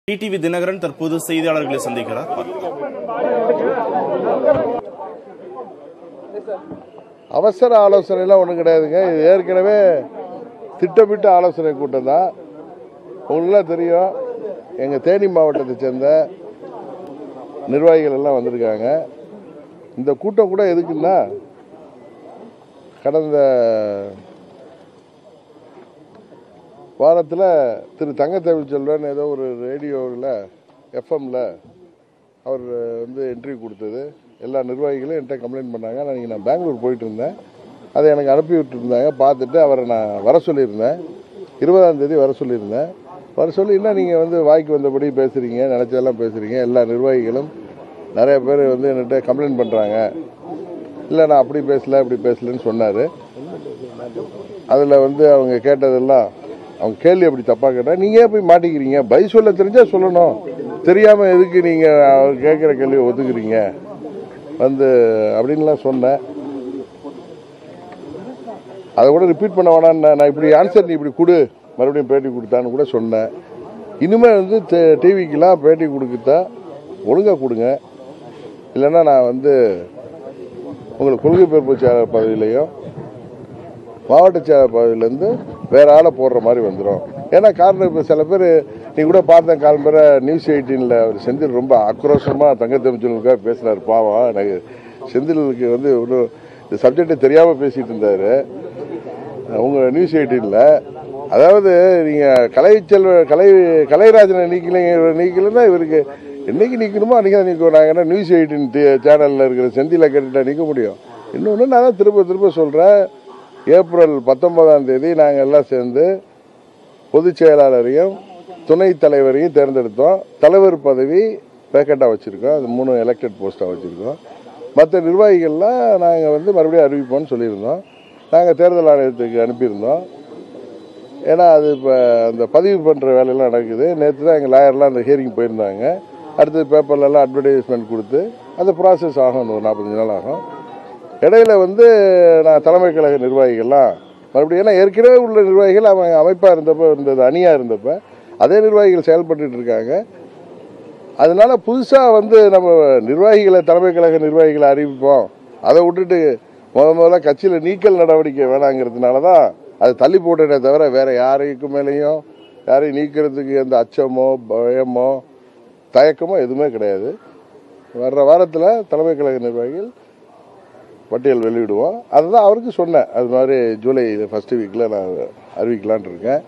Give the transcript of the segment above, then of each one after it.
TTV Dinakaran தற்போது செய்தியாளர்களை சந்திக்கிறார் பார்க்கலாம். அவசர ஆலோசனைலாம் ஒன்றும் கிடையாதுங்க இது ஏற்கனவே திட்டமிட்ட ஆலோசனை கூட்டம் தான் உங்களுக்குலாம் தெரியும் எங்கள் தேனி மாவட்டத்தை சேர்ந்த நிர்வாகிகள் எல்லாம் வந்திருக்காங்க இந்த கூட்டம் கூட எதுக்குன்னா கடந்த வாரத்தில் திரு தங்கத்தமிழ் செல்வன் ஏதோ ஒரு ரேடியோவில் எஃப்எம்ல அவர் வந்து என்ட்ரி கொடுத்தது எல்லா நிர்வாகிகளும் என்கிட்ட கம்ப்ளைண்ட் பண்ணாங்க நான் இன்னைக்கு நான் பெங்களூர் போயிட்டு இருந்தேன் அதை எனக்கு அனுப்பி விட்டுருந்தாங்க பார்த்துட்டு அவரை நான் வர சொல்லியிருந்தேன் இருபதாம் தேதி வர சொல்லியிருந்தேன் வர சொல்லி என்ன நீங்கள் வந்து வாய்க்கு வந்தபடி பேசுகிறீங்க நினச்சதெல்லாம் பேசுகிறீங்க எல்லா நிர்வாகிகளும் நிறைய பேர் வந்து என்கிட்ட கம்ப்ளைண்ட் பண்ணுறாங்க இல்லை நான் அப்படி பேசல இப்படி பேசலன்னு சொன்னார் அதில் வந்து அவங்க கேட்டதெல்லாம் அவங்க கேள்வி அப்படி தப்பாக கேட்டால் நீங்கள் ஏன் போய் மாட்டிக்கிறீங்க பதில் சொல்ல தெரிஞ்சால் சொல்லணும் தெரியாமல் எதுக்கு நீங்கள் அவர் கேட்குற கேள்வியை ஒத்துக்கிறீங்க வந்து அப்படின்லாம் சொன்னேன் அதை கூட ரிப்பீட் பண்ண வேணான்னு நான் இப்படி ஆன்சர் நீ இப்படி கொடு மறுபடியும் பேட்டி கொடுத்தான்னு கூட சொன்னேன் இனிமேல் வந்து டிவிக்கெலாம் பேட்டி கொடுக்குத்தா ஒழுங்காக கொடுங்க இல்லைன்னா நான் வந்து உங்களுக்கு கொள்கை பொறுப்பு செயலாளர் பதவியிலையும் மாவட்ட செயலர் பதவியிலேருந்து வேற ஆளை போடுற மாதிரி வந்துடும் ஏன்னா காரணம் இப்போ சில பேர் நீ கூட பார்த்தேன் காலம்பேர நியூஸ் எயிட்டீனில் அவர் செந்தில் ரொம்ப ஆக்ரோஷமாக தங்கத்தமிச்சலுக்காக பேசுனார் பாவம் எனக்கு செந்திலுக்கு வந்து ஒன்றும் இந்த சப்ஜெக்டை தெரியாமல் பேசிகிட்டு இருந்தார் உங்கள் நியூஸ் எயிட்டீனில் அதாவது நீங்கள் கலை செல்வ கலை கலைராஜனை நீக்கலைங்க நீக்கலைன்னா இவருக்கு என்னைக்கு நிற்கணுமோ அன்றைக்கி தான் நிற்கும் நாங்கள் என்ன நியூஸ் எயிட்டின் சேனலில் இருக்கிற செந்தில கேட்டுட்டா நிற்க முடியும் இன்னொன்று நான் தான் திரும்ப திரும்ப சொல்கிறேன் ஏப்ரல் பத்தொன்பதாம் தேதி நாங்கள் எல்லாம் சேர்ந்து பொதுச் செயலாளரையும் துணைத் தலைவரையும் தேர்ந்தெடுத்தோம் தலைவர் பதவி வேக்கண்டாக வச்சுருக்கோம் அது மூணு எலெக்டட் போஸ்ட்டாக வச்சுருக்கோம் மற்ற நிர்வாகிகள்லாம் நாங்கள் வந்து மறுபடியும் அறிவிப்போம்னு சொல்லியிருந்தோம் நாங்கள் தேர்தல் ஆணையத்துக்கு அனுப்பியிருந்தோம் ஏன்னா அது இப்போ அந்த பதிவு பண்ணுற வேலையெல்லாம் நடக்குது நேற்று தான் எங்கள் லாயர்லாம் அந்த ஹியரிங் போயிருந்தாங்க அடுத்தது பேப்பர்லலாம் அட்வர்டைஸ்மெண்ட் கொடுத்து அந்த ப்ராசஸ் ஆகும் ஒரு நாற்பத்தஞ்சு நாள் ஆகும் இடையில வந்து நான் தலைமை கழக நிர்வாகிகள்லாம் மறுபடியும் ஏன்னா ஏற்கனவே உள்ள நிர்வாகிகள் அவங்க அமைப்பாக இருந்தப்போ இருந்தது அணியாக இருந்தப்ப அதே நிர்வாகிகள் செயல்பட்டு இருக்காங்க அதனால புதுசாக வந்து நம்ம நிர்வாகிகளை தலைமை கழக நிர்வாகிகளை அறிவிப்போம் அதை விட்டுட்டு முத முதல்ல கட்சியில் நீக்கல் நடவடிக்கை வேணாங்கிறதுனால தான் அது தள்ளி போட்டனே தவிர வேற யாரைக்கும் மேலேயும் யாரையும் நீக்கிறதுக்கு எந்த அச்சமோ பயமோ தயக்கமோ எதுவுமே கிடையாது வர்ற வாரத்தில் தலைமை கழக நிர்வாகிகள் பட்டியல் வெளியிடுவோம் அதுதான் அவருக்கு சொன்னேன் அது மாதிரி ஜூலை ஃபஸ்ட்டு வீக்கில் நான் அறிவிக்கலான் இருக்கேன்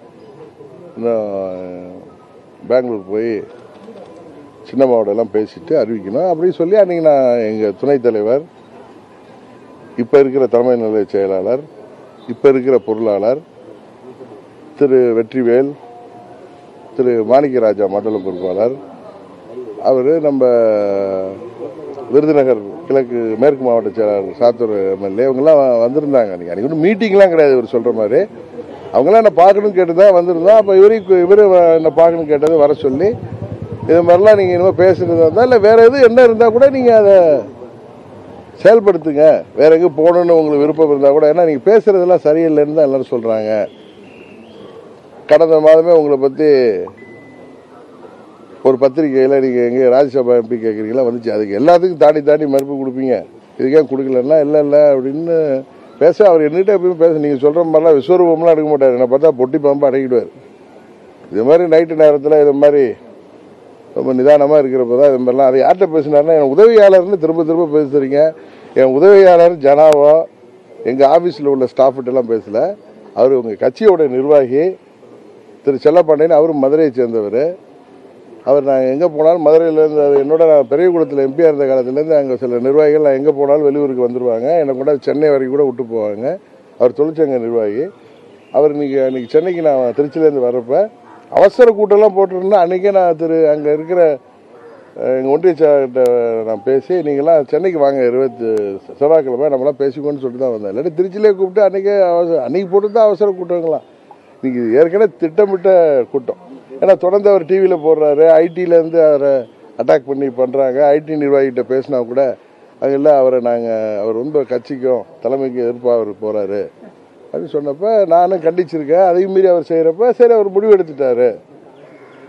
இன்னும் பெங்களூர் போய் சின்ன மாவட்டம்லாம் பேசிட்டு அறிவிக்கணும் அப்படின்னு சொல்லி அன்றைக்கி நான் எங்கள் துணைத் தலைவர் இப்போ இருக்கிற தலைமை நிலைய செயலாளர் இப்போ இருக்கிற பொருளாளர் திரு வெற்றிவேல் திரு மாணிக்கராஜா மண்டல பொறுப்பாளர் அவர் நம்ம விருதுநகர் கிழக்கு மேற்கு மாவட்ட செயலாளர் சாத்தூர் எம்எல்ஏ இவங்கெல்லாம் வந்திருந்தாங்க அன்றைக்கி அன்றைக்கி ஒன்றும் மீட்டிங்லாம் கிடையாது இவர் சொல்கிற மாதிரி அவங்களாம் என்ன பார்க்கணும்னு கேட்டு தான் வந்திருந்தோம் அப்போ இவரையும் இவர் என்ன பார்க்கணும்னு கேட்டது வர சொல்லி இது மாதிரிலாம் நீங்கள் இனிமேல் பேசுறது இருந்தால் இல்லை வேறு எது என்ன இருந்தால் கூட நீங்கள் அதை செயல்படுத்துங்க வேற எங்கே போகணுன்னு உங்களுக்கு விருப்பம் இருந்தால் கூட ஏன்னா நீங்கள் பேசுறதெல்லாம் சரியில்லைன்னு தான் எல்லாரும் சொல்கிறாங்க கடந்த மாதமே உங்களை பற்றி ஒரு பத்திரிகையில் நீங்கள் எங்கே ராஜ்யசபா எம்பி கேட்குறீங்களா வந்துச்சு அதுக்கு எல்லாத்துக்கும் தாண்டி தாண்டி மறுப்பு கொடுப்பீங்க இதுக்கே கொடுக்கலன்னா இல்லை இல்லை அப்படின்னு பேச அவர் என்னகிட்ட எப்பயும் பேச நீங்கள் சொல்கிற மாதிரிலாம் விஸ்வரூபம்லாம் எடுக்க மாட்டார் என்னை பார்த்தா பொட்டி பாம்பு அடக்கிடுவார் இது மாதிரி நைட்டு நேரத்தில் இது மாதிரி ரொம்ப நிதானமாக இருக்கிறப்ப தான் இது மாதிரிலாம் அது யார்கிட்ட பேசினாருன்னா என் உதவியாளர்னு திரும்ப திரும்ப பேசுகிறீங்க என் உதவியாளர் ஜனாவோ எங்கள் ஆஃபீஸில் உள்ள ஸ்டாஃப்கிட்டலாம் பேசல அவர் உங்கள் கட்சியோட நிர்வாகி திரு செல்லப்பாண்டியன் அவரும் மதுரையை சேர்ந்தவர் அவர் நான் எங்கே போனாலும் மதுரையிலேருந்து அது என்னோட நான் பெரியகுளத்தில் எம்பியாக இருந்த காலத்துலேருந்து அங்கே சில நிர்வாகிகள் நான் எங்கே போனாலும் வெளியூருக்கு வந்துடுவாங்க என்னை கூட சென்னை வரைக்கும் கூட விட்டு போவாங்க அவர் தொழிற்சங்க நிர்வாகி அவர் இன்னைக்கு அன்றைக்கி சென்னைக்கு நான் திருச்சியிலேருந்து வர்றப்ப அவசர கூட்டம்லாம் போட்டிருந்தா அன்றைக்கே நான் திரு அங்கே இருக்கிற எங்கள் ஒன்றிய செயலாளர்கிட்ட நான் பேசி நீங்களாம் சென்னைக்கு வாங்க இருபத்தி செவ்வாய்க்கிழமை நம்மளாம் பேசிக்கோன்னு சொல்லிட்டு தான் வந்தேன் இல்லாட்டி திருச்சியிலே கூப்பிட்டு அன்றைக்கே அவசர அன்றைக்கி போட்டு தான் அவசர கூட்டங்களாம் இன்னைக்கு ஏற்கனவே திட்டமிட்ட கூட்டம் ஏன்னா தொடர்ந்து அவர் டிவியில் போடுறாரு ஐடியிலேருந்து அவரை அட்டாக் பண்ணி பண்ணுறாங்க ஐடி நிர்வாகிகிட்ட பேசினா கூட அதில் அவரை நாங்கள் அவர் ரொம்ப கட்சிக்கும் தலைமைக்கு எதிர்ப்பாக அவர் போகிறாரு அப்படின்னு சொன்னப்ப நானும் கண்டிச்சிருக்கேன் அதையும் மீறி அவர் செய்கிறப்ப சரி அவர் முடிவு எடுத்துட்டாரு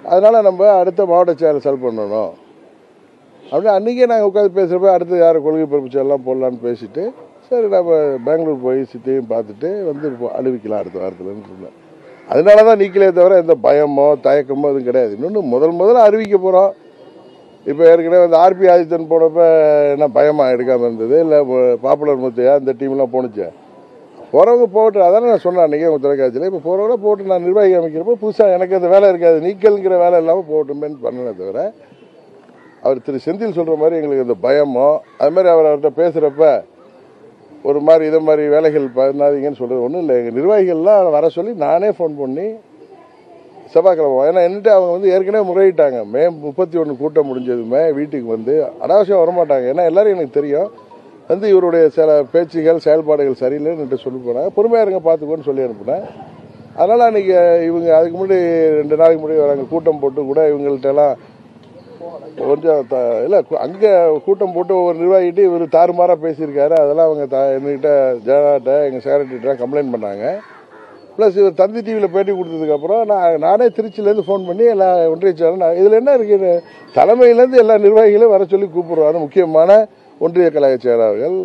அதனால் நம்ம அடுத்த மாவட்ட செயலர் செல் பண்ணணும் அப்படின்னு அன்றைக்கே நாங்கள் உட்காந்து பேசுகிறப்ப அடுத்து யார் கொள்கை பிறப்பு செயலாம் போடலான்னு பேசிட்டு சரி நம்ம பெங்களூர் போய் சித்தையும் பார்த்துட்டு வந்து இப்போ அறிவிக்கலாம் அடுத்த வாரத்தில்னு சொன்னேன் அதனால தான் நீக்கலே தவிர எந்த பயமோ தயக்கமோ எதுவும் கிடையாது இன்னொன்று முதல் முதல்ல அறிவிக்க போகிறோம் இப்போ ஏற்கனவே வந்து ஆர்பி ஆதித்தன் போனப்ப என்ன பயமாக எடுக்காமல் இருந்தது இல்லை பாப்புலர் முத்தையா இந்த டீம்லாம் போணுச்சு போகிறவங்க போட்டு அதானே நான் சொன்னேன் அன்றைக்கி உங்கள் தொலைக்காட்சியில் இப்போ போகிறவங்க போட்டு நான் நிர்வாகி அமைக்கிறப்போ புதுசாக எனக்கு அந்த வேலை இருக்காது நீக்கல்ங்கிற வேலை இல்லாமல் போகட்டுமேன்னு பண்ணனே தவிர அவர் திரு செந்தில் சொல்கிற மாதிரி எங்களுக்கு இந்த பயமோ அது மாதிரி அவர் அவர்கிட்ட பேசுகிறப்ப ஒரு மாதிரி இதை மாதிரி வேலைகள் பண்ணாதீங்கன்னு சொல்கிறது ஒன்றும் இல்லை எங்கள் நிர்வாகிகள்லாம் வர சொல்லி நானே ஃபோன் பண்ணி செவ்வாய்க்கிழமை ஏன்னா என்னட்டு அவங்க வந்து ஏற்கனவே முறையிட்டாங்க மே முப்பத்தி ஒன்று கூட்டம் முடிஞ்சதுமே வீட்டுக்கு வந்து அனாவசியம் வரமாட்டாங்க ஏன்னா எல்லாரும் எனக்கு தெரியும் வந்து இவருடைய சில பேச்சுகள் செயல்பாடுகள் சரியில்லைன்னு சொல்லி போனாங்க பொறுமையாக இருங்க பார்த்துக்கோன்னு சொல்லி அனுப்புனேன் அதனால் அன்றைக்கி இவங்க அதுக்கு முன்னாடி ரெண்டு நாளைக்கு முன்னாடி வராங்க கூட்டம் போட்டு கூட இவங்கள்ட்ட எல்லாம் கொஞ்சம் த இல்லை அங்கே கூட்டம் போட்டு ஒவ்வொரு நிர்வாகிட்டு இவர் தாறுமாறாக பேசியிருக்காரு அதெல்லாம் அவங்க த எங்ககிட்ட ஜெயலலிட்ட எங்கள் செக்ரட்டரிட்ட கம்ப்ளைண்ட் பண்ணாங்க ப்ளஸ் இவர் தந்தி டிவியில் பேட்டி கொடுத்ததுக்கப்புறம் நான் நானே திருச்சியிலேருந்து ஃபோன் பண்ணி எல்லா ஒன்றிய செயலர் இதில் என்ன இருக்குது தலைமையிலேருந்து எல்லா நிர்வாகிகளையும் வர சொல்லி கூப்பிடுவாரு முக்கியமான ஒன்றிய கழக செயலாளர்கள்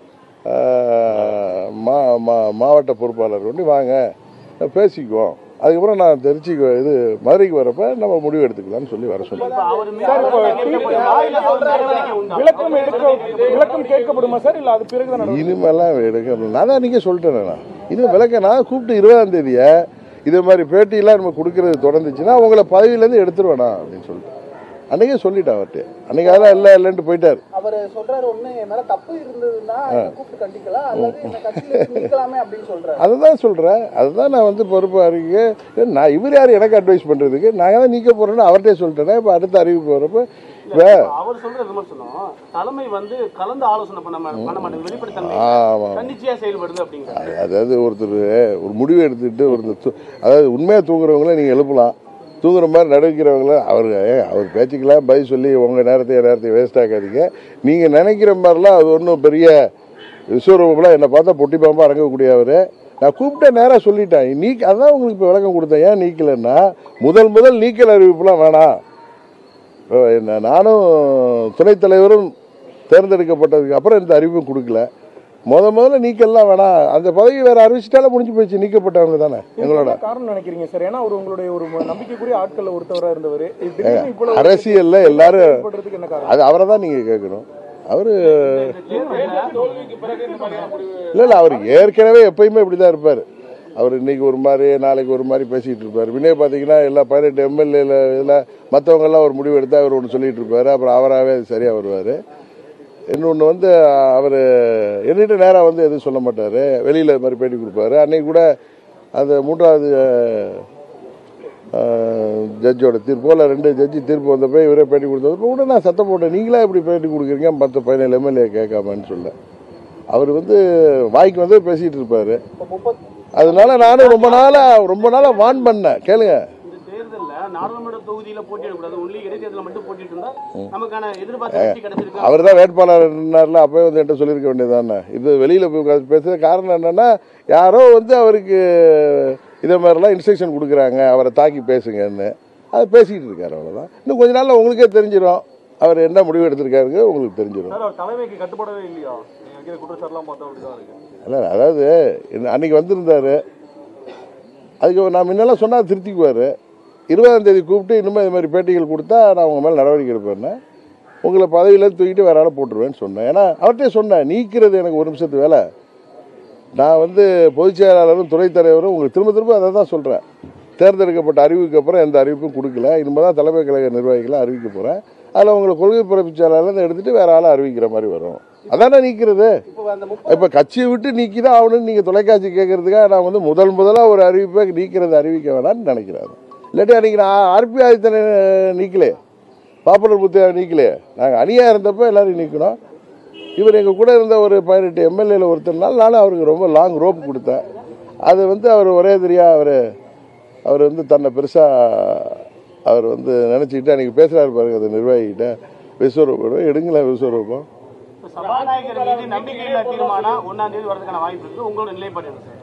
ஆஹ், மா மா- மாவட்ட பொறுப்பாளர் கொண்டு வாங்க பேசிக்குவோம் அதுக்கப்புறம் நான் திருச்சிக்கு இது மதுரைக்கு வரப்ப நம்ம முடிவு எடுத்துக்கலாம்னு சொல்லி வர சொன்னேன் சார் இப்போ விளக்கம் எடுக்க விளக்கம் கேட்கப்படுமா சார் இல்ல அது பிறகுதான் நடவடிக்கை? இனிமேலாம் எடுக்க நான் தான் அன்றைக்கே சொல்லிட்டேன் நான் இனிமேல் விளக்க நான் கூப்பிட்டு இருபதாம் தேதியை இது மாதிரி பேட்டியெல்லாம் நம்ம கொடுக்கறது தொடர்ந்துச்சுன்னா உங்களை பதவியிலேருந்து எடுத்துருவேண்ணா அப்படின்னு சொல்லிட்டு அன்றைக்கே சொல்லிட்டேன் அவர்கிட்ட அன்றைக்கி அதெல்லாம் இல்லை இல்லைன்ட்டு போயிட்டார் அவர் சொல்றாரு ஒண்ணு என் மேல தப்பு இருந்ததுன்னா என்னை கூப்பிட்டு கண்டிக்கலாம் அல்லது என்ன கட்சியில இருந்து நீக்கலாமே அப்படின்னு சொல்றாரு அதை தான் சொல்கிறேன் அதுதான் நான் வந்து பொறுப்பு அறிக்கை நான் இவர் யார் எனக்கு அட்வைஸ் பண்ணுறதுக்கு நாங்கள் தான் நீக்க போகிறோன்னு அவர்கிட்டே சொல்லிட்டேன் இப்போ அடுத்த அறிவிப்பு வரப்போ இப்போ அவர் சொல்ற விமர்சனம் தலைமை வந்து கலந்து ஆலோசனை பண்ண மா- பண்ண மாட்டேங்குது வெளிப்படைத்தன்மை ஆமாம் தன்னிச்சையா செயல்படுது அப்படிங்கிறார் அதாவது ஒருத்தர் ஒரு முடிவு எடுத்துட்டு ஒருத்தர் தூ- அதாவது உண்மையாக தூங்குறவங்கள நீங்கள் எழுப்பலாம் தூங்குற மாதிரி நடக்கிறவங்கள அவர் ஏன் அவர் பேச்சுக்கெல்லாம் பதில் சொல்லி உங்கள் நேரத்தை என் நேரத்தை வேஸ்ட் ஆக்காதீங்க நீங்கள் நினைக்கிற மாதிரிலாம் அது ஒன்றும் பெரிய விஸ்வரூபம்லாம் என்னை பார்த்தா பொட்டி பாம்பா இறங்கக்கூடிய அவர் நான் கூப்பிட்டேன் நேராக சொல்லிட்டேன் நீ அதான் உங்களுக்கு இப்போ விளக்கம் கொடுத்தேன் ஏன் நீக்கலைன்னா முதல் முதல் நீக்கல் அறிவிப்புலாம் வேணாம் இப்போ என்ன- நானும் துணைத் தலைவரும் தேர்ந்தெடுக்கப்பட்டதுக்கு அப்புறம் இந்த அறிவிப்பும் கொடுக்கல முத முதல்ல நீக்கல்லாம் வேணாம் அந்த பதவி வேற அறிவிச்சிட்டாலே முடிஞ்சு போயிடுச்சு நீக்கப்பட்டவங்க தானே எங்களோட என்ன காரணம் நினைக்கிறீங்க சார் ஏன்னா அவர் உங்களுடைய ஒரு நம்பிக்கைக்குரிய ஆட்கள்ல ஒருத்தவரா இருந்தவர் திடீர்னு இவ்வளவு அரசியல்ல எல்லாரும் செயல்படுறதுக்கு என்ன காரணம் அது அவரை தான் நீங்க கேட்கணும் அவரு இல்ல இல்ல அவர் ஏற்கனவே எப்பயுமே இப்படிதான் இருப்பாரு அவர் இன்னைக்கு ஒரு மாதிரி நாளைக்கு ஒரு மாதிரி பேசிட்டு இருப்பாரு முன்னே பாத்தீங்கன்னா எல்லா பதினெட்டு எம்எல்ஏல இதுல மத்தவங்க எல்லாம் ஒரு முடிவு எடுத்தா அவர் ஒன்று சொல்லிட்டு இருப்பாரு அப்புறம் அவராகவே அது சரியா வருவாரு இன்னொன்று வந்து அவர் என்னிட்ட நேராக வந்து எதுவும் சொல்ல மாட்டார் வெளியில் இது மாதிரி பேட்டி கொடுப்பாரு அன்னைக்கு கூட அந்த மூன்றாவது ஜட்ஜோட தீர்ப்போ இல்லை ரெண்டு ஜட்ஜி தீர்ப்பு வந்தப்போ இவரே பேட்டி கொடுத்தப்போ கூட நான் சத்தம் போட்டேன் நீங்களா இப்படி பேட்டி கொடுக்குறீங்க மற்ற பதினேழு எம்எல்ஏ கேட்காமன்னு சொல்ல அவர் வந்து வாய்க்கு வந்து பேசிகிட்டு இருப்பார் அதனால நானும் ரொம்ப நாளாக ரொம்ப நாளாக வான் பண்ணேன் கேளுங்க இந்த தேர்தல்ல நாடாளுமன்ற தொகுதியில போட்டியிடக்கூடாது ஒன்லி இடைத்தேர்தல மட்டும் போட்டிட்டு இருந்தா நமக்கான எதிர்பார்த்த வெற்றி கிடைச்சிருக்கு அவர் தான் வேட்பாளர் இருந்தார்ல அப்பவே வந்து என்கிட்ட சொல்லியிருக்க வேண்டியதானே இது வெளியில் போய் உட்கார்ந்து பேசுறது காரணம் என்னன்னா யாரோ வந்து அவருக்கு இதே மாதிரிலாம் இன்ஸ்ட்ரக்ஷன் கொடுக்குறாங்க அவரை தாக்கி பேசுங்கன்னு அதை பேசிக்கிட்டு இருக்காரு அவ்வளோதான் இன்னும் கொஞ்ச நாள்ல உங்களுக்கே தெரிஞ்சிடும் அவர் என்ன முடிவு எடுத்திருக்காருங்க உங்களுக்கு தெரிஞ்சிடும் சார் அவர் தலைமைக்கு கட்டுப்படவே இல்லையா நீங்க வைக்கிற குற்றச்சாட்டுலாம் பார்த்தா அப்படிதான் இருக்கு இல்லை அதாவது இன்ன- அன்னைக்கு வந்திருந்தாரு அதுக்கு நான் முன்னெல்லாம் சொன்னால் திருத்திக்குவார் இருபதாம் தேதி கூப்பிட்டு இனிமேல் இது மாதிரி பேட்டிகள் கொடுத்தா நான் உங்கள் மேலே நடவடிக்கை எடுப்பேன்னு உங்களை பதவியில தூக்கிட்டு வேற ஆளை போட்டுருவேன்னு சொன்னேன் ஏன்னா அவர்கிட்டே சொன்னேன் நீக்கிறது எனக்கு ஒரு நிமிஷத்து வேலை நான் வந்து பொதுச் செயலாளரும் துணைத் தலைவரும் உங்களுக்கு திரும்ப திரும்ப அதை தான் சொல்கிறேன் தேர்ந்தெடுக்கப்பட்ட அறிவிப்புக்கு அப்புறம் எந்த அறிவிப்பும் கொடுக்கல இனிமேல் தான் தலைமை கழக நிர்வாகிகளை அறிவிக்க போகிறேன் அதில் உங்களை கொள்கை பிறப்பு செயலாளர் எடுத்துட்டு வேற ஆளை அறிவிக்கிற மாதிரி வரும் அதானே நீக்கிறது இப்போ அந்த முப்பது இப்ப கட்சியை விட்டு நீக்கி தான் ஆகணும்னு நீங்க தொலைக்காட்சி கேட்கறதுக்காக நான் வந்து முதல் முதலா ஒரு அறிவிப்பை நீக்கிறது அறிவிக்க வேணாம்னு நினைக்கிறேன் இல்லாட்டி அன்னைக்கு நான் ஆர்பி ஆதித்தனை நீக்கலே பாப்புலர் புத்தியா நீக்கலே நாங்க அணியா இருந்தப்ப எல்லாரையும் நீக்கணும் இவர் எங்க கூட இருந்த ஒரு பதினெட்டு எம்எல்ஏல ஒருத்தர்னால நானும் அவருக்கு ரொம்ப லாங் ரோப் கொடுத்தேன் அது வந்து அவர் ஒரே தெரியா அவர் அவர் வந்து தன்னை பெருசா அவர் வந்து நினைச்சுக்கிட்டு அன்னைக்கு பேசுறாரு பாருங்க அந்த நிர்வாகிகிட்ட விஸ்வரூபம் எடுங்களேன் விஸ்வரூபம் இப்ப சபாநாயகர் மீது நம்பிக்கையில்லா தீர்மானம் ஒன்னாம் தேதி வரதுக்கான வாய்ப்பு இருக்கு உங்களோட நிலைப்பாடு என்ன சார்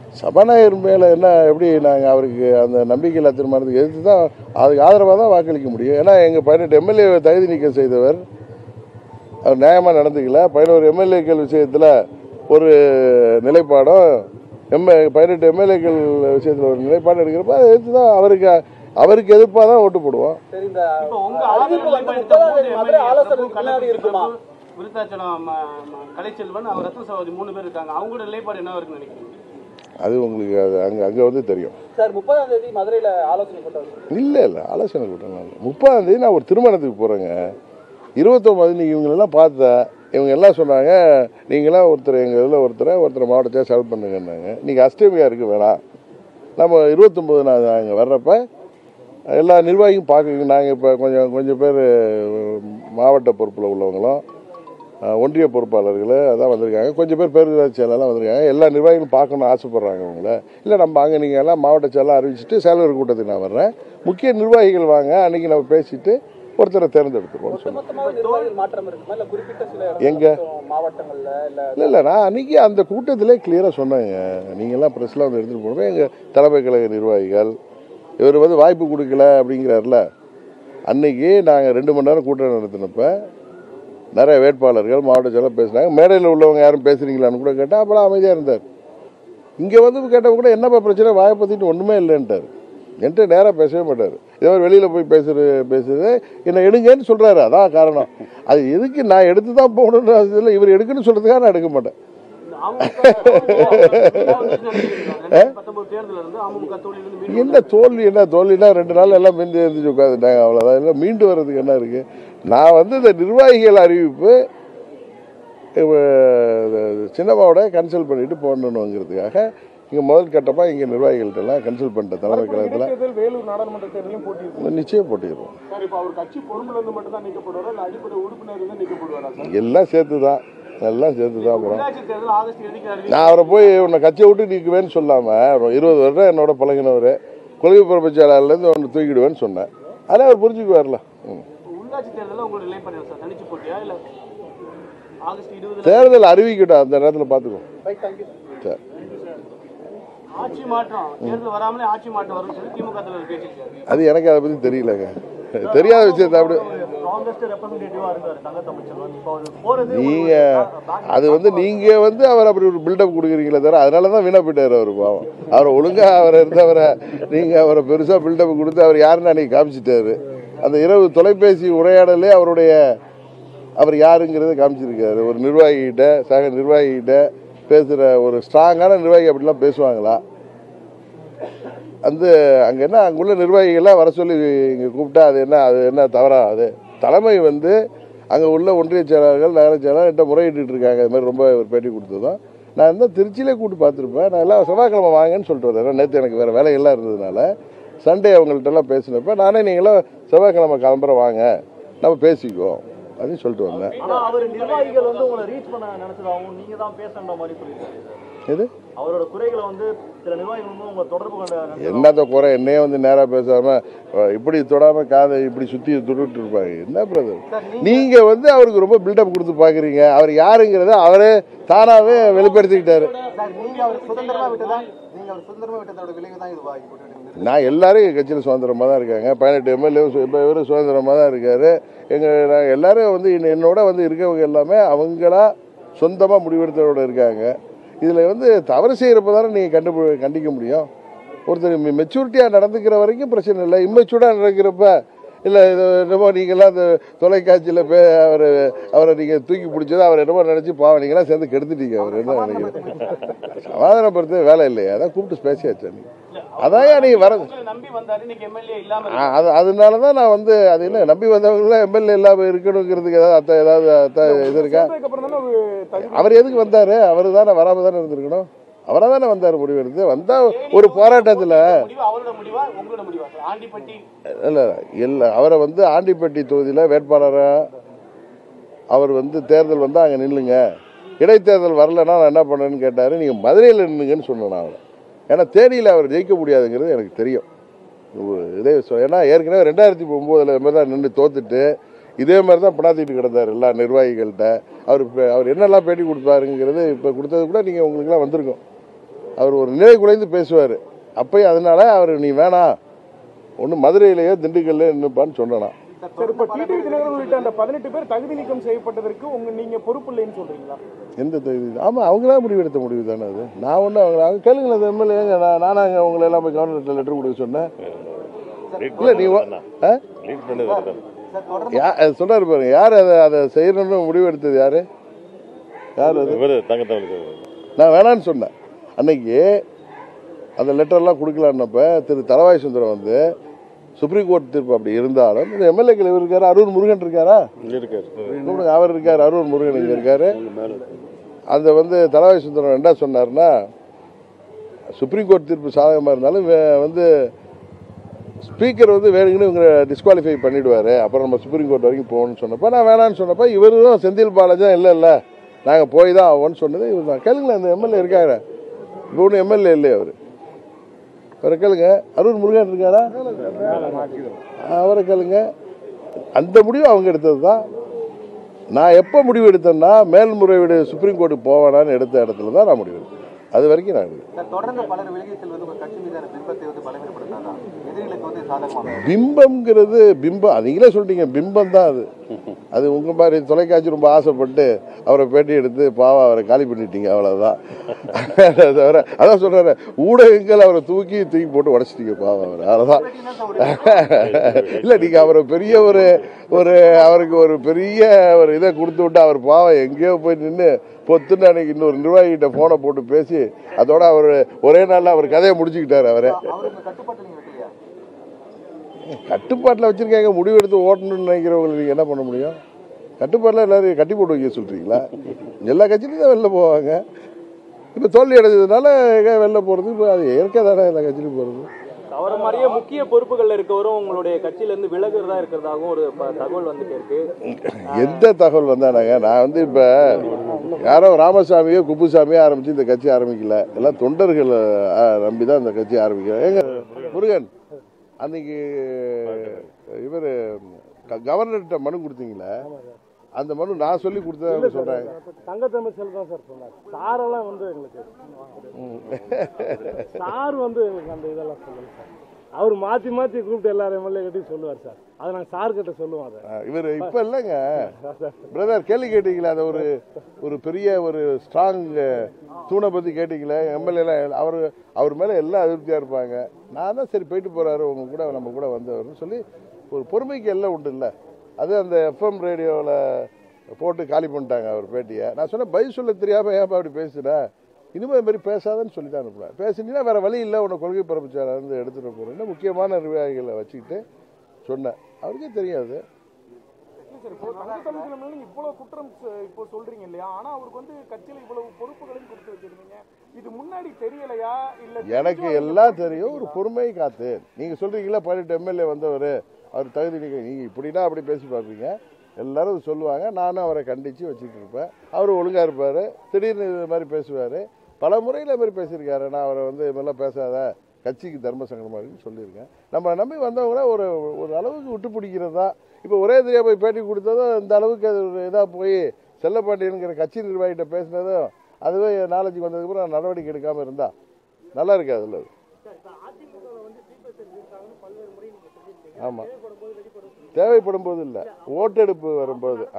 சபாநாயகர் மேலே என்ன எப்படி நாங்கள் அவருக்கு அந்த நம்பிக்கையில்லா தீர்மானத்துக்கு எதிர்த்து தான் அதுக்கு ஆதரவாக தான் வாக்களிக்க முடியும் ஏன்னா எங்கள் பதினெட்டு எம்எல்ஏ தகுதி நீக்கம் செய்தவர் அவர் நியாயமாக நடந்துக்கல பதினோரு எம்எல்ஏக்கள் விஷயத்தில் ஒரு நிலைப்பாடும் எம் பதினெட்டு எம்எல்ஏக்கள் விஷயத்தில் ஒரு நிலைப்பாடு எடுக்கிறப்ப அதை எதிர்த்து தான் அவருக்கு அவருக்கு எதிர்ப்பாக தான் ஓட்டு போடுவோம் சரி இந்த இப்போ உங்க அறிவிப்பு ஆதரவு வந்து எடுத்த முப்பதாம் மூன்று தேதி மதுரை MLA ஆலோசனை பிரபு, பின்னாடி கள்ளக்குறிச்சி இருக்குமா பிரபு, விருத்தாச்சலம் ம, ம, கலைச்செல்வன் அவர் ரத்ன சகோதரி மூணு பேர் இருக்காங்க அவங்களோட நிலைப்பாடு என்ன இருக்குன்னு நினைக்கிறீங்க அது உங்களுக்கு அது அங்கே அங்கே வந்து தெரியும் சார் முப்பதாம் தேதி மதுரையில ஆலோசனை கூட்டம் இல்லை இல்லை ஆலோசனை கூட்டம் இல்லை முப்பதாம் தேதி நான் ஒரு திருமணத்துக்கு போகிறேங்க இருபத்தொம்பது நீங்கள் இவங்களெல்லாம் பார்த்தேன் இவங்க எல்லாம் சொன்னாங்க நீங்களாம் ஒருத்தர் எங்கள் இதில் ஒருத்தரை ஒருத்தர் மாவட்டத்தை செலக்ட் பண்ணுங்கன்னாங்க நீங்கள் அஷ்டமியாக இருக்க வேணாம் நம்ம இருபத்தொம்பது நான் அங்கே வர்றப்ப எல்லா நிர்வாகியும் பார்க்குங்க நாங்கள் இப்போ கொஞ்சம் கொஞ்சம் பேர் மாவட்ட பொறுப்பில் உள்ளவங்களும் அஹ், ஒன்றிய பொறுப்பாளர்கள் அதான் வந்திருக்காங்க கொஞ்சம் பேர் பேரூராட்சி செயலாளர் வந்திருக்காங்க எல்லா நிர்வாகிகளும் பார்க்கணும்னு ஆசைப்பட்றாங்க அவங்கள இல்லை நம்ம அங்கே நீங்கள் எல்லாம் மாவட்ட செயலாளர் அறிவிச்சிட்டு செயலர் கூட்டத்துக்கு நான் வர்றேன் முக்கிய நிர்வாகிகள் வாங்க அன்னைக்கு நம்ம பேசிட்டு ஒருத்தரை தேர்ந்தெடுத்துருவோம் சொன்னேன் மொத்தமாக நிர்வாகிகள் மாற்றம் இருக்குமா இல்ல குறிப்பிட்ட சில எங்க? மட்டும் மாவட்டங்கள்ல இல்ல இல்லை இல்லை நான் அன்றைக்கி அந்த கூட்டத்திலே கிளியராக சொன்னேங்க நீங்கள்லாம் ப்ரெஸ்லாம் வந்து எடுத்துகிட்டு போனப்போ எங்கள் தலைமை கழக நிர்வாகிகள் இவர் வந்து வாய்ப்பு கொடுக்கல அப்படிங்கிறார்ல அன்னைக்கு நாங்கள் ரெண்டு மணி நேரம் கூட்டம் நடத்தினப்ப நிறைய வேட்பாளர்கள் மாவட்ட செயலர் பேசினாங்க மேடையில் உள்ளவங்க யாரும் பேசுறீங்களான்னு கூட கேட்டால் அப்புறம் அமைதியாக இருந்தார் இங்கே வந்து கேட்டப்ப கூட என்னப்பா பிரச்சனை வாயை பற்றிட்டு ஒன்றுமே இல்லைன்ட்டார் என்கிட்ட நேராக பேசவே மாட்டார் இதே மாதிரி வெளியில் போய் பேசுறது பேசுறது என்னை எடுங்கன்னு சொல்கிறாரு அதான் காரணம் அது எதுக்கு நான் எடுத்து தான் போகணுன்ற அவசியம் இவர் எடுக்குன்னு சொல்கிறதுக்காக நான் எடுக்க மாட்டேன் இந்த அமமுக ரெண்டாயிரத்தி பத்தொன்பது தேர்தல் இருந்து அமமுக தோல்வியிலிருந்து மீண்டும் என்ன தோல்வி என்ன தோல்வினா ரெண்டு நாள் எல்லாம் மிந்தி எழுந்திரிச்சு உட்காந்துட்டாங்க அவ்வளோதான் எல்லாம் மீண்டு வர்றதுக்கு என்ன இருக்கு நான் வந்து இந்த நிர்வாகிகள் அறிவிப்பு இவ- சின்னம்மாவோட கன்சல்ட் பண்ணிட்டு போடணுங்கிறதுக்காக இங்கே முதல் கட்டமாக இங்கே நிர்வாகிகள்ட்ட எல்லாம் கன்சல்ட் பண்ணிட்டேன் தலைமை கழகத்தில் இடைத்தேர்தல் வேலூர் நாடாளுமன்ற தேர்தலையும் போட்டி நிச்சயம் போட்டிடுவோம் சார் இப்போ அவர் கட்சி பொறுப்புல இருந்து மட்டும் தான் நீக்கப்படுவாரா இல்ல அடிப்படை உறுப்பினர் இருந்து நீக்கப்படுவாரா சார் எல்லாம் சேர்த்து தான் எல்லாம் சேர்த்து தான் அப்புறம் உள்ளாட்சி தேர்தல் ஆகஸ்ட் இறுதிக்கு அறிவிக்க நான் அவரை போய் உன்னை கட்சியை விட்டு நீக்குவேன்னு சொல்லாமல் இருபது வருடம் என்னோட பழகினவர் கொள்கை பரப்புச்சாளர்லேருந்து ஒன்று தூக்கிடுவேன்னு சொன்னேன் அதெல்லாம் அவர் புரிஞ்சுக்குவார்ல ம் உள்ளாட்சி தேர்தலில் உங்களோட நிலைப்பாடு என்ன சார் தனிச்சு போட்டியா இல்ல ஆகஸ்ட் இருபதுல தேர்தல் அறிவிக்கட்டும் அந்த நேரத்தில் பார்த்துக்கோ ரைட் தேங்க்யூ சரி ஆட்சி மாற்றம் தேர்தல் வராமலே ஆட்சி மாற்றம் வரும்னு சொல்லி திமுக தலைவர் பேசியிருக்காரு அது எனக்கு அதை பற்றி தெரியலங்க தெரியாத விஷயத்தை அப்படி ஸ்ட்ராங்கஸ்ட் ரெப்ரஸன்டேட்டிவா இருக்காரு தங்க தமிழ்ச்செல்வன் இப்போ அவர் போறது நீங்க அது வந்து நீங்க வந்து அவர் அப்படி ஒரு பில்டப் கொடுக்குறீங்களே தவிர அதனால தான் வீணா போயிட்டாரு அவர் பாவம் அவர் ஒழுங்கா அவரை இருந்தவரை நீங்க அவரை பெருசா பில்டப் கொடுத்து அவர் யாருன்னு அன்னைக்கு காமிச்சிட்டாரு அந்த இரவு தொலைபேசி உரையாடலே அவருடைய அவர் யாருங்கிறத காமிச்சிருக்காரு ஒரு நிர்வாகிகிட்ட சக நிர்வாகிகிட்ட பேசுகிற ஒரு ஸ்ட்ராங்கான நிர்வாகி அப்படிலாம் பேசுவாங்களா அந்த அங்கே என்ன அங்குள்ள நிர்வாகிகள்லாம் வர சொல்லி இங்கே கூப்பிட்டா அது என்ன அது என்ன தவறா அது தலைமை வந்து அங்கே உள்ள ஒன்றிய செயலாளர்கள் நகர செயலாளர் என்கிட்ட முறையிட்டு இருக்காங்க இது மாதிரி ரொம்ப ஒரு பேட்டி கொடுத்ததும் நான் இருந்தால் திருச்சியிலே கூப்பிட்டு பார்த்துருப்பேன் நான் எல்லாம் செவ்வாய்க்கிழமை வாங்கன்னு சொல்லிட்டு வந்தேன் நேற்று எனக்கு வேறு வேலைகள்லாம் இருந்ததுனால சண்டே அவங்கள்ட்ட எல்லாம் பேசினப்ப நானே நீங்களும் செவ்வாய்க்கிழமை கிளம்புற வாங்க நம்ம பேசிக்குவோம் அப்படின்னு சொல்லிட்டு வந்தேன் ஆனா அவர் நிர்வாகிகள் வந்து உங்களை ரீச் பண்ண நினைச்சதாகவும் நீங்க தான் பேசன்ற மாதிரி சொல்லியிருக்காரு எது அவரோட குறைகளை வந்து சில நிர்வாகிகள் வந்து உங்களை தொடர்பு கொண்ட நினைச்சதாகவும் என்னத்த குறை என்னையே வந்து நேராக பேசாம அஹ், இப்படி தொடாம காதை இப்படி சுத்தி துருட்டு இருப்பாங்க என்ன பிரதர் நீங்க வந்து அவருக்கு ரொம்ப பில்டப் கொடுத்து பாக்குறீங்க அவர் யாருங்கிறத அவரே தானாவே வெளிப்படுத்திக்கிட்டாரு நீங்க அவர் சுதந்திரமா விட்டதா நீங்க அவர் சுதந்திரமா விட்டதோட விளைவு தான் இது வாங்கி போட்டு நான் எல்லாரும் எங்கள் கட்சியில் சுதந்திரமாக தான் இருக்காங்க பதினெட்டு எம்எல்ஏ இப்போ இவரும் சுதந்திரமாக தான் இருக்காரு எங்கள் நாங்கள் எல்லாரும் வந்து இன்ன- என்னோட வந்து இருக்கவங்க எல்லாமே அவங்களா சொந்தமாக முடிவெடுத்தவரோட இருக்காங்க இதில் வந்து தவறு செய்கிறப்ப தானே நீங்கள் கண்டு கண்டிக்க முடியும் ஒருத்தர் மெச்சூரிட்டியாக நடந்துக்கிற வரைக்கும் பிரச்சனை இல்லை இம்மெச்சூர்டாக நடக்கிறப்ப இல்லை இது என்னமோ நீங்களாம் அந்த தொலைக்காட்சியில் பே அவர் அவரை நீங்கள் தூக்கி பிடிச்சது அவர் என்னமோ நினச்சி பாவம் நீங்களாம் சேர்ந்து கெடுத்துட்டீங்க அவர் என்ன நினைக்கிறேன் சமாதானப்படுத்த வேலை இல்லையா அதான் கூப்பிட்டு பேசியாச்சு நீ அதான் நீங்கள் வர உங்களை நம்பி வந்தாரு இன்னைக்கு எம்எல்ஏ இல்லாம ஆ, அது அதனால தான் நான் வந்து அது என்ன நம்பி வந்தவங்களாம் எம்எல்ஏ இல்லாமல் இருக்கணுங்கிறதுக்கு ஏதாவது அத்த ஏதாவது அத்த இது இருக்கா அப்புறம் தானே ஒரு தகுதி அவர் எதுக்கு வந்தார் அவர் தானே வராமல் தானே இருந்திருக்கணும் அவராக தானே வந்தார் முடிவெடுத்து வந்தால் ஒரு போராட்டத்தில் முடிவு அவரோட முடிவா உங்களோட முடிவா சார் ஆண்டிப்பட்டி இல்லை இல்லை அவரை வந்து ஆண்டிப்பட்டி தொகுதியில் வேட்பாளராக அவர் வந்து தேர்தல் வந்தால் அங்கே நில்லுங்க இடைத்தேர்தல் வரலைன்னா நான் என்ன பண்ணேன்னு கேட்டார் நீங்கள் மதுரையில் நின்னுங்கன்னு சொன்னேன் நான் அவரை ஏன்னா தேனியில் அவர் ஜெயிக்க முடியாதுங்கிறது எனக்கு தெரியும் ஒரு இதே சொ- ஏன்னா ஏற்கனவே ரெண்டாயிரத்தி ஒம்போதில் இது மாதிரி தான் நின்று தோத்துட்டு இதே மாதிரி தான் பிணாத்திட்டு கிடந்தார் எல்லா நிர்வாகிகள்கிட்ட அவர் இப்ப- அவர் என்னெல்லாம் பேட்டி கொடுப்பாருங்கிறது இப்போ கொடுத்தது கூட நீங்கள் உங்களுக்குலாம் வந்திருக்கும் அவர் ஒரு நிலை குலைந்து பேசுவார் அப்பயும் அதனால அவர் நீ வேணாம் ஒன்று மதுரையிலேயோ திண்டுக்கல்ல நின்றுப்பான்னு சொன்னான் சரி இப்ப டிடிவி தினகரன் உள்ளிட்ட அந்த பதினெட்டு பேர் தகுதி நீக்கம் செய்யப்பட்டதற்கு உங்க நீங்க பொறுப்பு இல்லைன்னு சொல்றீங்களா எந்த தகுதி ஆமாம் அவங்களா முடிவெடுத்த முடிவு தானே அது நான் ஒன்றும் அவங்க அவங்க கேளுங்களேன் அந்த எம்எல்ஏங்க நான் நானாங்க உங்களை எல்லாம் போய் கவர்னர்கிட்ட லெட்டர் கொடுக்க சொன்னேன் இல்லை நீ ஓ- ஆ யா அது சொன்னாரு பாருங்க யார் அதை அதை செய்யணும்னு முடிவு எடுத்தது யாரு யார் அது நான் வேணான்னு சொன்னேன் அன்னைக்கு அந்த லெட்டர்லாம் கொடுக்கலான்னப்ப திரு தலவாய் சுந்தரம் வந்து சுப்ரீம் கோர்ட் தீர்ப்பு அப்படி இருந்தாலும் இந்த எம்எல்ஏக்கள் இவர் இருக்காரு அருண் முருகன் இருக்காரா கூப்பிடுங்க அவர் இருக்காரு அருண் முருகன் இங்க இருக்காரு அந்த வந்து தலவாய் சுந்தரம் என்ன சொன்னார்னா சுப்ரீம் கோர்ட் தீர்ப்பு சாதகமாக இருந்தாலும் வே- வந்து ஸ்பீக்கர் வந்து வேணுங்கன்னு இவங்க டிஸ்குவாலிஃபை பண்ணிடுவாரு அப்புறம் நம்ம சுப்ரீம் கோர்ட் வரைக்கும் போகணும்னு சொன்னப்ப நான் வேணான்னு சொன்னப்ப இவரும் செந்தில் பாலாஜா இல்லை இல்லை நாங்கள் போய் தான் ஆகும்னு சொன்னது இவர் தான் கேளுங்களேன் அந்த எம்எல்ஏ இருக்காரு இப்போ ஒன்றும் எம்எல்ஏ இல்லையே அவர் அவரை கேளுங்க அருண் முருகன் இருக்காரா அவரை கேளுங்க அந்த முடிவு அவங்க எடுத்தது தான் நான் எப்போ முடிவு எடுத்தேன்னா மேல்முறையீடு சுப்ரீம் கோர்ட்டுக்கு போவேனான்னு எடுத்த இடத்துல தான் நான் முடிவு எடுத்தேன் அது வரைக்கும் நான் எடுத்தேன் சார் தொடர்ந்து பலர் விலகி செல்வது உங்க கட்சி மீதான பிம்பத்தை வந்து பலவீனப்படுத்தாதா எதிரிகளுக்கு வந்து சாதகமாக பிம்பம்ங்கிறது பிம்பம் நீங்களே சொல்லிட்டீங்க பிம்பம் தான் அது அது உங்க மாதிரி தொலைக்காட்சி ரொம்ப ஆசைப்பட்டு அவரை பேட்டி எடுத்து பாவம் அவரை காலி பண்ணிட்டீங்க அவ்வளவுதான் அதை தவிர அதான் சொல்றாரு ஊடகங்கள் அவரை தூக்கி தூக்கி போட்டு உடச்சிட்டீங்க பாவம் அவர் அவ்வளவுதான் இல்ல நீங்க அவரை பெரிய ஒரு ஒரு அவருக்கு ஒரு பெரிய ஒரு இதை கொடுத்து விட்டு அவர் பாவம் எங்கேயோ போய் நின்று பொத்துன்னு அன்னைக்கு இன்னொரு நிர்வாகிகிட்ட போனை போட்டு பேசி அதோட அவர் ஒரே நாள்ல அவர் கதையை முடிச்சுக்கிட்டாரு அவரை அவருக்கு கட்டுப்பாட்டு நீங்க வைக்கலையா கட்டுப்பாட்டில் வச்சிருக்காங்க முடிவு எடுத்து ஓட்டணும்னு நினைக்கிறவங்களுக்கு நீங்கள் என்ன பண்ண முடியும் கட்டுப்பாட்டில் எல்லாரும் கட்டி போட்டு வைக்க சொல்கிறீங்களா எல்லா கட்சியிலும் தான் வெளில போவாங்க இப்போ தோல்வி அடைஞ்சதுனால எங்க வெளில போகிறது இப்போ அது இயற்கை தானே எல்லா கட்சியிலும் போகிறது அவரை மாதிரியே முக்கிய பொறுப்புகள்ல இருக்கவரும் உங்களுடைய கட்சியில இருந்து விலகுறதா இருக்கிறதாகவும் ஒரு ப- தகவல் வந்துட்டு இருக்கு எந்த தகவல் வந்தானாங்க நான் வந்து இப்போ யாரோ ராமசாமியோ குப்புசாமியோ ஆரம்பித்து இந்த கட்சி ஆரம்பிக்கல எல்லாம் தொண்டர்களை ஆ, நம்பி தான் இந்த கட்சி ஆரம்பிக்கல ஏங்க முருகன் அன்னைக்கு இவர் கவர்னர்கிட்ட மனு கொடுத்தீங்களே அந்த மனு நான் சொல்லி கொடுத்தேன் சொல்கிறேன் தங்கத்தமிழ் செல்வம் சார் சொன்னார் சாரெல்லாம் வந்து எங்களுக்கு சார் வந்து எங்களுக்கு அந்த இதெல்லாம் சொல்லல சார் அவர் மாத்தி மாத்தி கூப்பிட்டு எல்லாரும் எம்எல்ஏ கிட்டையும் சொல்லுவார் சார் அதை நாங்கள் சார் கிட்ட சொல்லுவோம் அதை இவர் இப்ப இல்லைங்க பிரதர் கேள்வி கேட்டீங்களா அது ஒரு ஒரு பெரிய ஒரு ஸ்ட்ராங் தூணை பத்தி கேட்டீங்களே எம்எல்ஏ அவர் அவர் மேல எல்லாம் அதிருப்தியா இருப்பாங்க நான் தான் சரி போயிட்டு போறாரு உங்க கூட நம்ம கூட வந்தவர்னு சொல்லி ஒரு பொறுமைக்கு எல்லாம் உண்டு இல்ல அது அந்த எஃப்எம் ரேடியோவில் போட்டு காலி பண்ணிட்டாங்க அவர் பேட்டியை நான் சொன்னேன் பதில் சொல்ல தெரியாம ஏன்ப்பா அப்படி பேசுன இனிமே இது மாதிரி பேசாதன்னு சொல்லி தான் அனுப்புனேன் பேசுனீங்கன்னா வேற வழி இல்லை உன்னை கொள்கை பரப்புச்சாளர் இருந்து எடுத்துட்டு போறேன்னு முக்கியமான நிர்வாகிகளை வச்சுக்கிட்டு சொன்னேன் அவருக்கே தெரியாது சரி இப்போ தங்கத்தமிழ் மேல நீங்க இவ்வளவு குற்றம் ச- இப்போ சொல்றீங்க இல்லையா ஆனா அவருக்கு வந்து கட்சியில இவ்வளவு பொறுப்புகளையும் கொடுத்து வச்சிருந்தீங்க இது முன்னாடி தெரியலையா இல்ல எனக்கு எல்லாம் தெரியும் ஒரு பொறுமை காத்து நீங்க சொல்றீங்களா பதினெட்டு எம்எல்ஏ வந்தவர் அவர் தகுதி நீங்க நீங்க இப்படின்னா அப்படி பேசி பார்ப்பீங்க எல்லாரும் சொல்லுவாங்க நானும் அவரை கண்டிச்சு வச்சுட்டு இருப்பேன் அவர் ஒழுங்கா இருப்பாரு திடீர்னு இது மாதிரி பேசுவாரு பல முறையில் இது மாதிரி பேசியிருக்காரு நான் அவரை வந்து இது மாதிரிலாம் பேசாத கட்சிக்கு தர்ம சங்கடமா இருக்குன்னு சொல்லியிருக்கேன் நம்ம நம்பி வந்தவங்கள ஒரு ஒரு அளவுக்கு விட்டு பிடிக்கிறது தான் இப்போ ஒரே தெரியா போய் பேட்டி கொடுத்ததும் இந்த அளவுக்கு அது ஒரு இதாக போய் செல்லப்பாண்டியனுங்கிற கட்சி நிர்வாகிகிட்ட பேசினதும் அதுவே நாலேஜுக்கு வந்ததுக்கப்புறம் நடவடிக்கை எடுக்காமல் இருந்தா நல்லா இருக்கு அதில் ஆமாம் தேவைப்படும் போது இல்லை ஓட்டெடுப்பு வரும்போது ஆ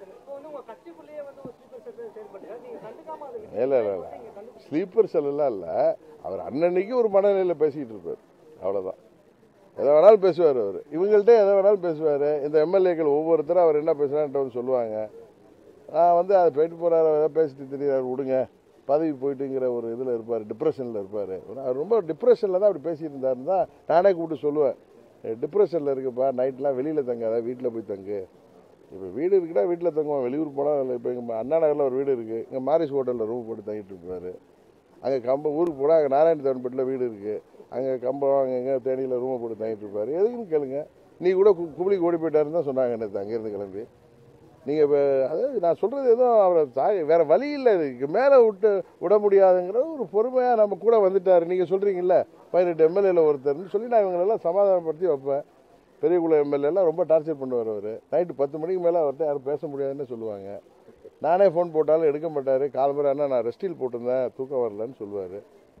இல்லை இல்லை இல்லை ஸ்லீப்பர் செல்லாம் இல்லை அவர் அன்னன்னைக்கு ஒரு மனநிலையில் பேசிக்கிட்டு இருப்பார் அவ்வளோதான் எதை வேணாலும் பேசுவார் அவர் இவங்கள்ட்ட எதை வேணாலும் பேசுவார் இந்த எம்எல்ஏக்கள் ஒவ்வொருத்தரும் அவர் என்ன பேசுகிறான்ட்டு வந்து சொல்லுவாங்க நான் வந்து அதை போயிட்டு போகிறாரு ஏதாவது பேசிட்டு தெரியாரு விடுங்க பதவி போயிட்டுங்கிற ஒரு இதில் இருப்பார் டிப்ரெஷனில் இருப்பார் அவர் ரொம்ப டிப்ரெஷனில் தான் அப்படி பேசிட்டு இருந்தாருன்னு தான் நானே கூப்பிட்டு சொல்லுவேன் டிப்ரெஷனில் இருக்குப்பா நைட்லாம் வெளியில் தங்காத வீட்டில் போய் தங்கு இப்போ வீடு இருக்குன்னா வீட்டில் தங்குவோம் வெளியூர் போனால் இப்போ எங்கள் அண்ணா நகரில் ஒரு வீடு இருக்குது இங்கே மாரிஸ் ஹோட்டலில் ரூம் போட்டு தங்கிட்டு இருப்பார் அங்கே கம்பம் ஊருக்கு போனால் அங்கே நாராயணத்தவன்பேட்டில் வீடு இருக்குது அங்கே கம்பம் அங்கே எங்கே தேனியில் ரூமை போட்டு தங்கிட்டு இருப்பார் எதுக்குன்னு கேளுங்க நீ கூட கு- குமிளிக்கு ஓடி போயிட்டாருன்னு தான் சொன்னாங்க நேற்று அங்கேருந்து கிளம்பி நீங்கள் இப்போ அதாவது நான் சொல்கிறது எதுவும் அவரை தாய் வேறு வழி இல்லை இதுக்கு மேலே விட்டு விட முடியாதுங்கிற ஒரு பொறுமையாக நம்ம கூட வந்துட்டார் நீங்கள் சொல்கிறீங்கல்ல பதினெட்டு எம்எல்ஏல ஒருத்தர்னு சொல்லி நான் இவங்களெல்லாம் சமாதானப்படுத்தி வைப்பேன் பெரியகுளம் எம்எல்ஏலாம் ரொம்ப டார்ச்சர் பண்ணுவார் அவர் நைட்டு பத்து மணிக்கு மேலே அவர்கிட்ட யாரும் பேச முடியாதுன்னு சொல்லுவாங்க நானே ஃபோன் போட்டாலும் எடுக்க மாட்டார் காலம்பரம் அண்ணா நான் ரெஸ்டில் போட்டிருந்தேன் தூக்கம் வரலன்னு சொல்லுவார்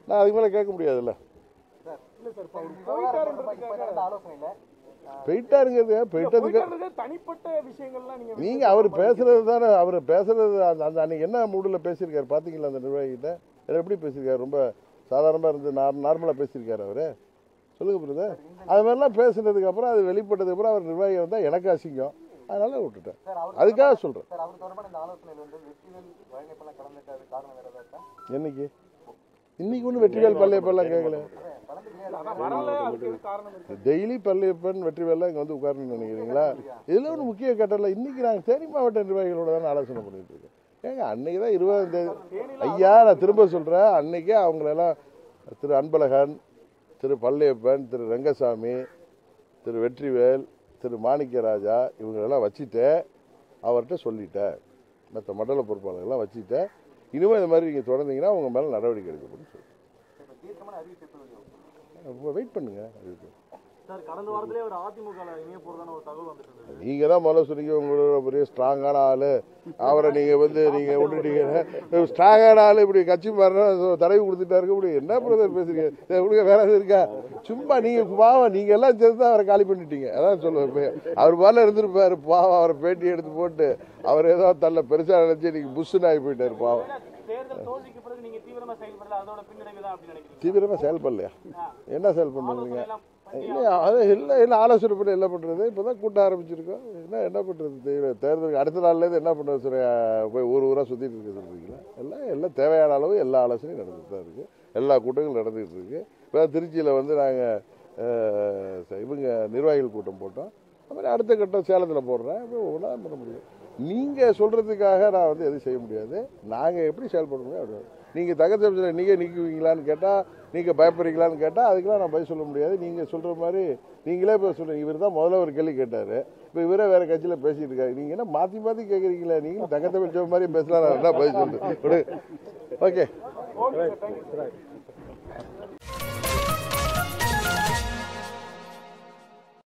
நான் அதுக்கு மேலே கேட்க முடியாதுல்ல இல்ல சார் இப்ப அவர் போயிட்டாருன்றதுக்காக இந்த ஆலோசனையில போயிட்டாருங்கிறது போயிட்டதுக்கு போயிட்டாருன்றது தனிப்பட்ட விஷயங்கள்லாம் நீங்க நீங்க அவர் பேசுறது தானே அவர் பேசுறது அந்த அந்த அன்னைக்கு என்ன மூடில் பேசியிருக்காரு பாத்தீங்களா அந்த நிர்வாகிகிட்ட அவர் எப்படி பேசியிருக்காரு ரொம்ப சாதாரணமா இருந்து நார்மலா பேசியிருக்காரு அவரு சொல்லுங்க பிரதர் அது மாதிரிலாம் பேசுனதுக்கு அப்புறம் அது வெளிப்பட்டதுக்கு அப்புறம் அவர் நிர்வாகி வந்தா எனக்கு அசிங்கம் அதனால விட்டுட்டேன் சார் அவர் அதுக்காக சொல்றேன் சார் அவர் தொடர்பான இந்த ஆலோசனையில் வந்து வெற்றிவேல் வழங்கப்பெல்லாம் கலந்துக்காது காரணம் வேற ஏதாவது இருக்கா? என்னைக்கு இன்னைக்கு ஒன்றும் வெற்றிவேல் பள்ளியப்பெல்லாம் கேட்கல அதான் வரல அதுக்கு எது காரணம் இருக்கு டெய்லி பள்ளியப்பன் வெற்றிவேல்லாம் இங்க வந்து உட்காரணும்னு நினைக்கிறீங்களா இதுல ஒரு முக்கிய கட்டல இன்னைக்கு நாங்க தேனி மாவட்ட நிர்வாகிகளோட தான் ஆலோசனை பண்ணிட்டு இருக்கோம் ஏங்க அன்னைக்கு தான் இருபதாம் தேதி ஐயா நான் திரும்ப சொல்றேன் அன்னைக்கே அவங்களெல்லாம் திரு அன்பழகன் திரு பள்ளியப்பன் திரு ரங்கசாமி திரு வெற்றிவேல் திரு மாணிக்கராஜா இவங்களெல்லாம் வச்சுட்டு அவர்கிட்ட சொல்லிட்டேன் மற்ற மண்டல பொறுப்பாளர்கள்லாம் வச்சுட்டேன் இனிமேல் இந்த மாதிரி நீங்கள் தொடர்ந்தீங்கன்னா உங்கள் மேலே நடவடிக்கை எடுக்கப்படும் சொல்லி இப்ப தீர்க்கமான அறிவிப்பு எப்போ வெளியாகும்? வெயிட் பண்ணுங்க அதுக்கு சார் கடந்த வாரத்திலே ஒரு அதிமுக இணைய போறதான ஒரு தகவல் வந்துட்டு இருந்தது நீங்க தான் முதல்ல சொன்னீங்க உங்களோட பெரிய ஸ்ட்ராங்கான ஆளு அவரை நீங்க வந்து நீங்க விட்டுட்டீங்க ஸ்ட்ராங்கான ஆளு இப்படி கட்சி மாறினா தடவி கொடுத்துட்டாரு இப்படி என்ன பிரதர் பேசுறீங்க இதை விடுங்க வேற எதுவும் இருக்கா சும்மா நீங்க பாவம் நீங்க எல்லாம் சேர்ந்து தான் அவரை காலி பண்ணிட்டீங்க அதான் சொல்லுவேன் இப்ப அவர் மேல இருந்திருப்பாரு பாவம் அவரை பேட்டி எடுத்து போட்டு அவர் ஏதோ தள்ள பெருசா நினைச்சு நீங்க புஷ்ஷுன்னு ஆகி போயிட்டாரு பாவம் தேர்தல் தோல்விக்கு பிறகு நீங்க தீவிரமா செயல்படல அதோட பின்னடைவு தான் அப்படின்னு நினைக்கிறீங்க தீவிரமா செயல்படலையா என்ன செயல் பண்ணுறீங்க எல்லாம் இல்லையா அது இல்லை இல்லை ஆலோசனை பண்ணி என்ன பண்ணுறது இப்போ தான் கூட்ட ஆரம்பிச்சிருக்கோம் என்ன என்ன பண்ணுறது தீவிர தேர்தலுக்கு அடுத்த நாள்லேருந்து என்ன பண்ணுறது சரி போய் ஊர் ஊராக சுற்றிட்டு இருக்க சொல்கிறீங்களா எல்லாம் எல்லாம் தேவையான அளவு எல்லா ஆலோசனையும் நடந்துட்டு தான் இருக்குது எல்லா கூட்டங்களும் நடந்துகிட்டு இருக்கு இப்போ திருச்சியில் வந்து நாங்கள் இவங்க நிர்வாகிகள் கூட்டம் போட்டோம் அது மாதிரி அடுத்த கட்டம் சேலத்தில் போடுறேன் அப்போ ஒன்றா பண்ண முடியும் நீங்கள் சொல்கிறதுக்காக நான் வந்து எதுவும் செய்ய முடியாது நாங்கள் எப்படி செயல்பட முடியும் அப்படி நீங்கள் தகத்த நீங்கள் நீக்குவீங்களான்னு கேட்டால் நீங்கள் பயப்படுறீங்களான்னு கேட்டால் அதுக்கெல்லாம் நான் பதில் சொல்ல முடியாது நீங்கள் சொல்கிற மாதிரி நீங்களே இப்போ சொல்லுங்க இவர் தான் முதல்ல ஒரு கேள்வி கேட்டார் இப்போ இவரே வேறு கட்சியில் பேசிட்டு இருக்காரு நீங்கள் என்ன மாற்றி மாற்றி கேட்குறீங்களா நீங்கள் தகத்த வச்ச மாதிரி பேசலாம் நான் என்ன பதில் சொல்லுங்க ஓகே ஓகே சார் தேங்க்யூ